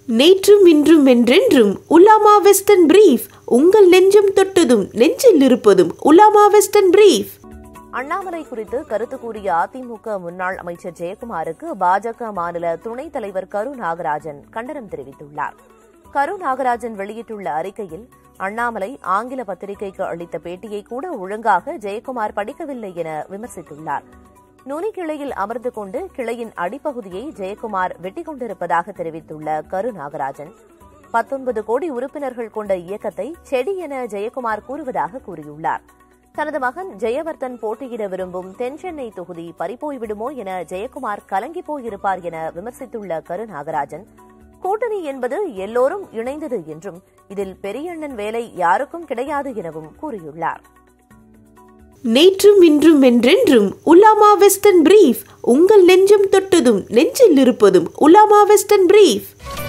நேற்றும் இன்றும் என்றென்றும் உலாமா வெஸ்டர்ன் பிரீஃப் உங்கள் நெஞ்சம் தொட்டதும் நெஞ்சில் இருப்பதும் உலாமா வெஸ்டர்ன் பிரீஃப் அண்ணாமலை குறித்து கருத்து கூறிய அதிமுக முன்னாள் அமைச்சர் ஜெயக்குமாருக்கு பாஜக மாநில துணைத் தலைவர் கரு நாகராஜன் கண்டனம் தெரிவித்துள்ளார் கரு நாகராஜன் வெளியிட்டுள்ள அறிக்கையில் அண்ணாமலை ஆங்கில பத்திரிகைக்கு அளித்த பேட்டியை கூட ஒழுங்காக ஜெயக்குமார் படிக்கவில்லை என விமர்சித்துள்ளார் நுனி கிளையில் அமர்ந்து கொண்டு கிளையின் அடிப்பகுதியை ஜெயக்குமார் வெட்டிக் கொண்டிருப்பதாக தெரிவித்துள்ள கரு நாகராஜன் பத்தொன்பது கோடி உறுப்பினர்கள் கொண்ட இயக்கத்தை செடி என ஜெயக்குமார் கூறுவதாக கூறியுள்ளார் தனது மகன் ஜெயவர்தன் போட்டியிட விரும்பும் தென்சென்னை தொகுதி பறிபோய்விடுமோ என ஜெயக்குமார் கலங்கி போயிருப்பார் என விமர்சித்துள்ள கரு நாகராஜன் கூட்டணி என்பது எல்லோரும் இணைந்தது என்றும் இதில் பெரியண்ணன் வேலை யாருக்கும் கிடையாது எனவும் கூறியுள்ளார் நேற்றும் இன்றும் என்றென்றும் உலாமா வெஸ்டர்ன் பிரீஃப் உங்கள் நெஞ்சம் தொட்டதும் நெஞ்சில் இருப்பதும் உலாமா வெஸ்டர்ன் பிரீஃப்